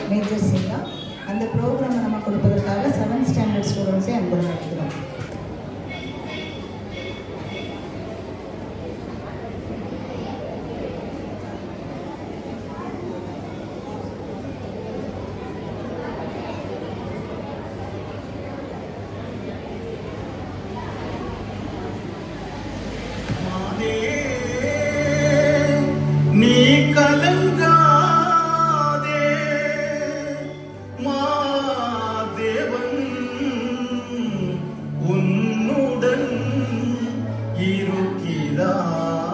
Major சிங்கா அந்த ப்ரோக்ராமை நம்ம கொடுப்பதற்காக செவன்த் ஸ்டாண்டர்ட் ஸ்டூடெண்ட்ஸே அன்புடன் அழைக்கிறோம் மாதே, நீ கலங்காதே மாதேவன் உன்னுடன் இருக்கிறார்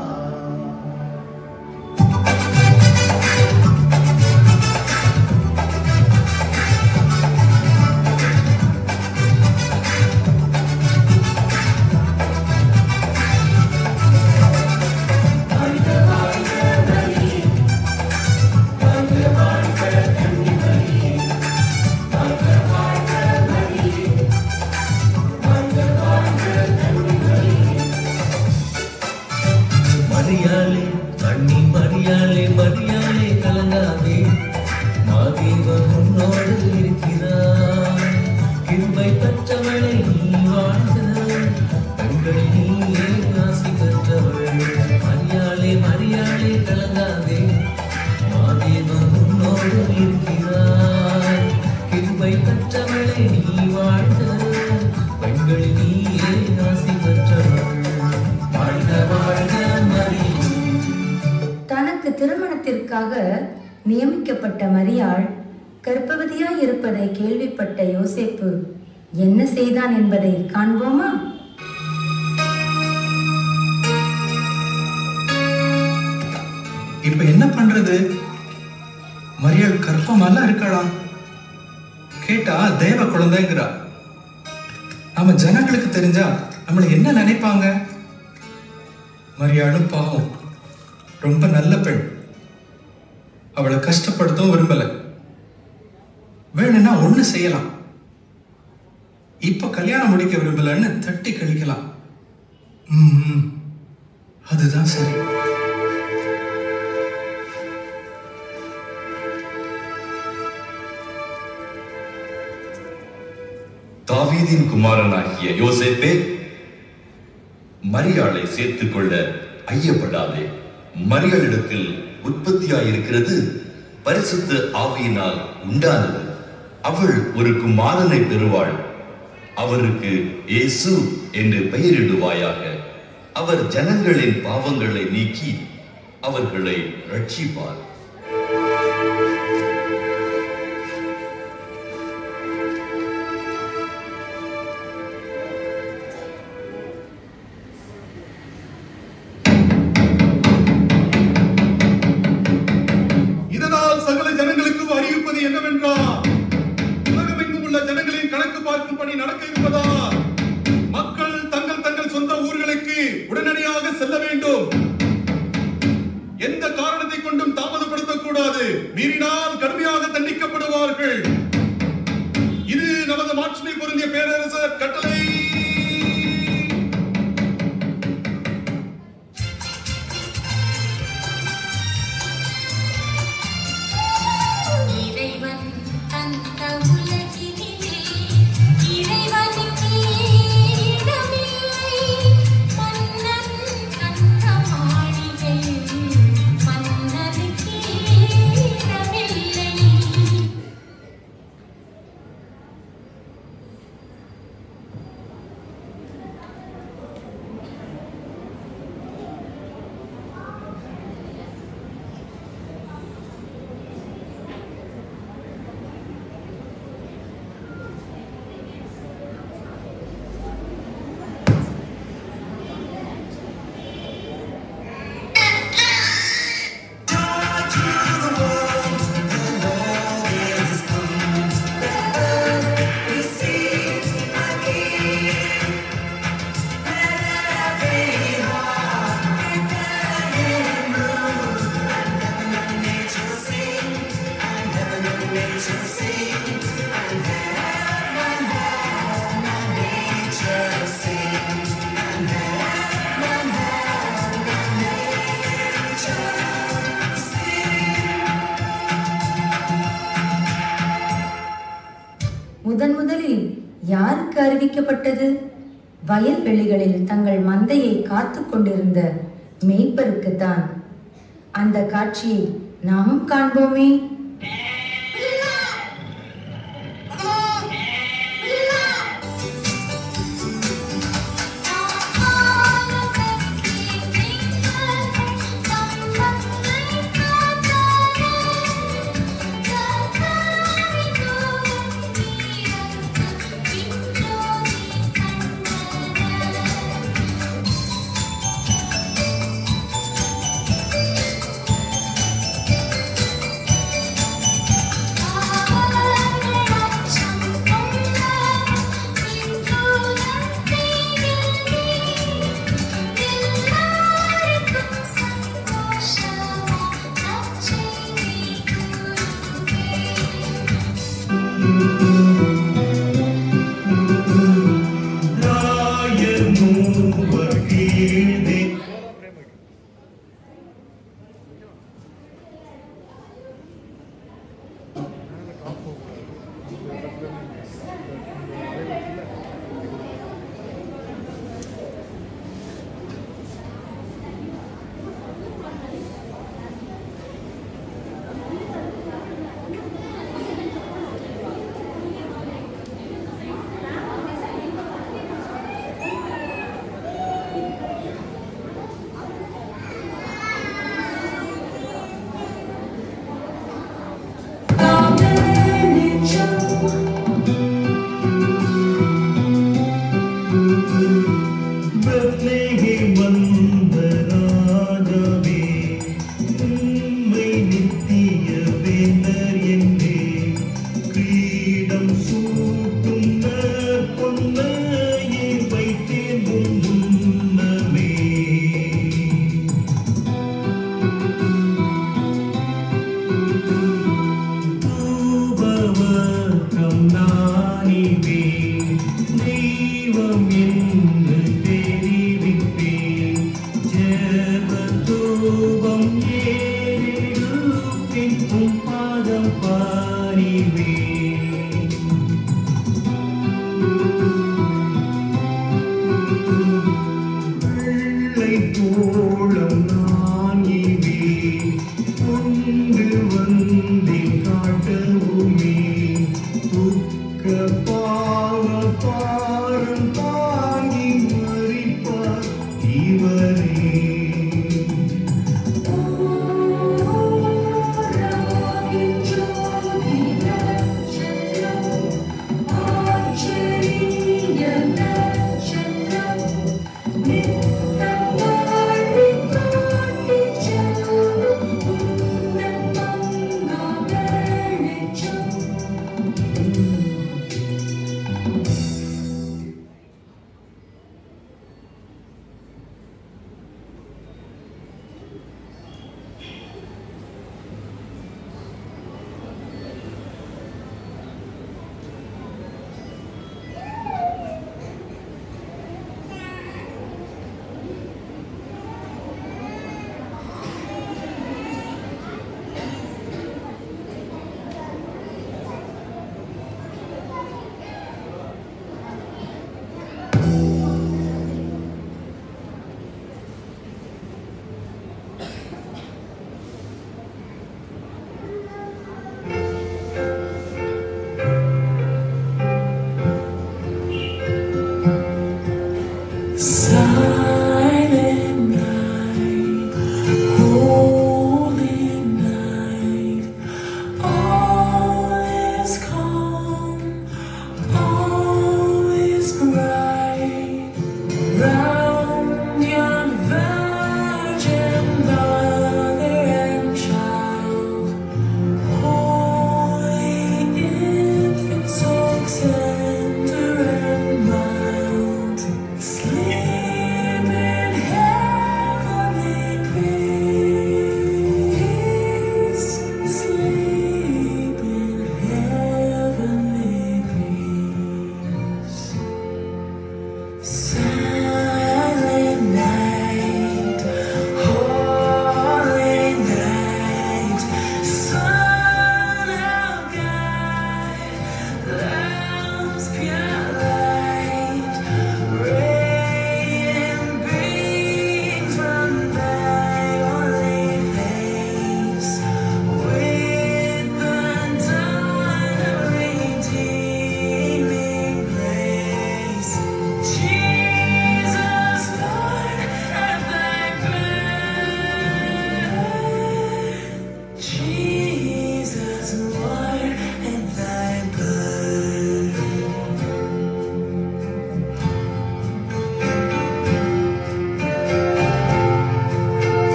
மரியாளே அண்ணி மரியாளே மரியாளே கலங்காதே மாதேவன் உன்னோடு இருக்கிறார் கிருபை பெற்றவளே நீ வாழ்க பெண்கள் நீயே ஆசி பெற்றவள் மரியாளே மரியாளே கலங்காதே மாதேவன் உன்னோடு இருக்கிறார் கிருபை பெற்றவளே நீ வாழ்க பெண்கள் நீயே ஆசி பெற்றவள் வாழ்க வாழ்க மரியே தனக்கு திருமணத்திற்காக நியமிக்கப்பட்ட மரியாள் கர்ப்பவதியாய் இருப்பதை கேள்விப்பட்ட யோசேப்பு என்ன செய்தான் என்பதை காண்போமா இப்ப என்ன பண்றது மரியாள் கர்ப்பமெல்லாம் இருக்கலாம் கேட்டா தேவ குழந்தைங்கிறா நம்ம ஜனங்களுக்கு தெரிஞ்சா நம்மளை என்ன நினைப்பாங்க மரியாளும் பாவம் ரொம்ப நல்ல பெண் அவளை கஷ்டப்படுத்தவும் விரும்பல வேணும்னா ஒண்ணு செய்யலாம் இப்ப கல்யாணம் முடிக்க விரும்பலன்னு தட்டி கழிக்கலாம் ம், ம். அதுதான் சரி தாவீதின் குமாரனாகிய யோசேப்பே மரியாளை சேர்த்துக் கொள்ள ஐயப்படாதே மரியாளிடத்தில் உற்பத்தியாயிருக்கிறது பரிசுத்த ஆவியினால் உண்டானது அவள் ஒரு குமாரனை பெறுவாள் அவருக்கு இயேசு என்று பெயரிடுவாயாக அவர் ஜனங்களின் பாவங்களை நீக்கி அவர்களை ரட்சிப்பார் இதனால் சகல ஜனங்களுக்கும் அறிவிப்பது என்னவென்றால் உலகமெங்கும் உள்ள ஜனங்களின் கணக்கு பார்க்கும் பணி நடக்க இருப்பதால் மக்கள் தங்கள் தங்கள் சொந்த ஊர்களுக்கு உடனடியாக செல்ல வேண்டும் எந்த காரணத்தை கொண்டும் தாமதப்படுத்தக் கூடாது மீறினால் கடுமையாக தண்டிக்கப்படுவார்கள் இது நமது மாட்சிமை பொருந்திய பேரரசர் கட்டளை இறைவன் தந்த உலகினிலே இறைவனுக்கு இடமில்லை மன்னன் தந்த மாளிகை மன்னனுக்கு இடமில்லை யாருக்கு அறிவிக்கப்பட்டது வயல்வெளிகளில் தங்கள் மந்தையை காத்து கொண்டிருந்த மேய்ப்பருக்குத்தான் அந்த காட்சியை நாமும் காண்போமே Thank you.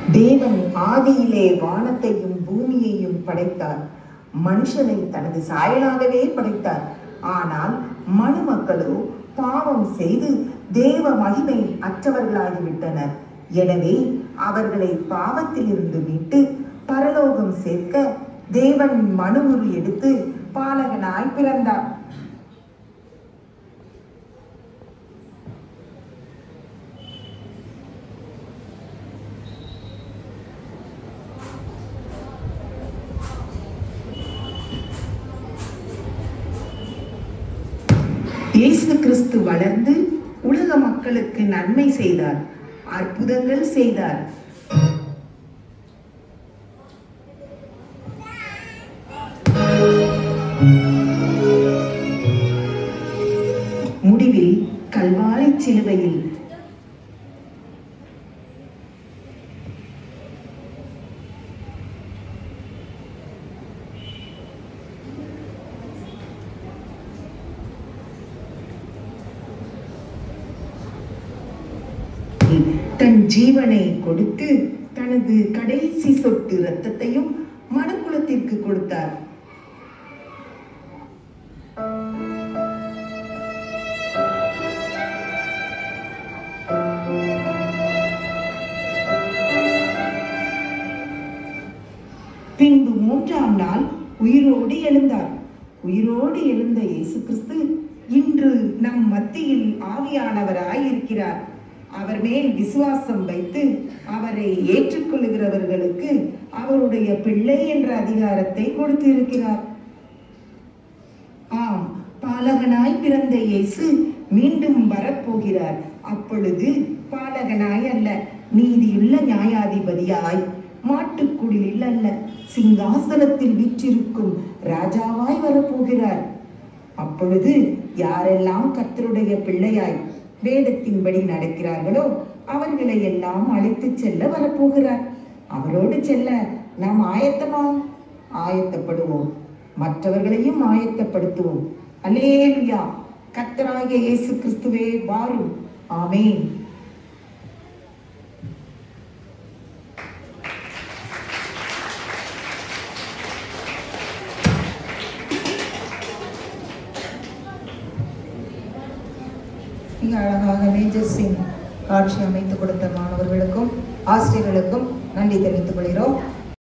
தேவன் ஆதியிலே வானத்தையும் பூமியையும் படைத்தார் மனுஷனை தனது சாயலாகவே படைத்தார் ஆனால் மனுமக்களோ பாவம் செய்து தேவ மகிமை அற்றவர்களாகிவிட்டனர் எனவே அவர்களை பாவத்திலிருந்து மீட்டு பரலோகம் சேர்க்க தேவன் மனுவுரு எடுத்து பாலகனாய் பிறந்தார் இயேசு கிறிஸ்து வளர்ந்து உலக மக்களுக்கு நன்மை செய்தார் அற்புதங்கள் செய்தார் முடிவில் கல்வாரி சிலுவையில் தன் ஜீவனை கொடுத்து தனது கடைசி சொட்டு இரத்தத்தையும் மனுக்குலத்திற்கு கொடுத்தார் பின்பு மூன்றாம் நாள் உயிரோடு எழுந்தார் உயிரோடு எழுந்த இயேசு கிறிஸ்து இன்று நம் மத்தியில் ஆவியானவராய் இருக்கிறார் அவர் மேல் விசுவாசம் வைத்து அவரை ஏற்றுக்கொள்கிறவர்களுக்கு அவருடைய பிள்ளை என்ற அதிகாரத்தை கொடுத்து இருக்கிறார் ஆம் பாலகனாய் பிறந்த இயேசு மீண்டும் வரப்போகிறார் அப்பொழுது பாலகனாய் அல்ல நீதியுள்ள நியாயாதிபதியாய் மாட்டுக்குடிலில் அல்ல சிங்காசனத்தில் வீற்றிருக்கும் ராஜாவாய் வரப்போகிறார் அப்பொழுது யாரெல்லாம் கர்த்தருடைய பிள்ளையாய் வேதத்தின்படி நடக்கிறார்களோ அவர்களை எல்லாம் அழைத்து செல்ல வரப்போகிறார் அவரோடு செல்ல நாம் ஆயத்தமா ஆயத்தப்படுவோம் மற்றவர்களையும் ஆயத்தப்படுத்துவோம் அல்லேலுயா கர்த்தராகிய இயேசு கிறிஸ்துவே வாரும் ஆமென் மிக அழகாக மேஜர் சிங் காட்சி அமைத்து கொடுத்த மாணவர்களுக்கும் ஆசிரியர்களுக்கும் நன்றி தெரிவித்துக் கொள்கிறோம்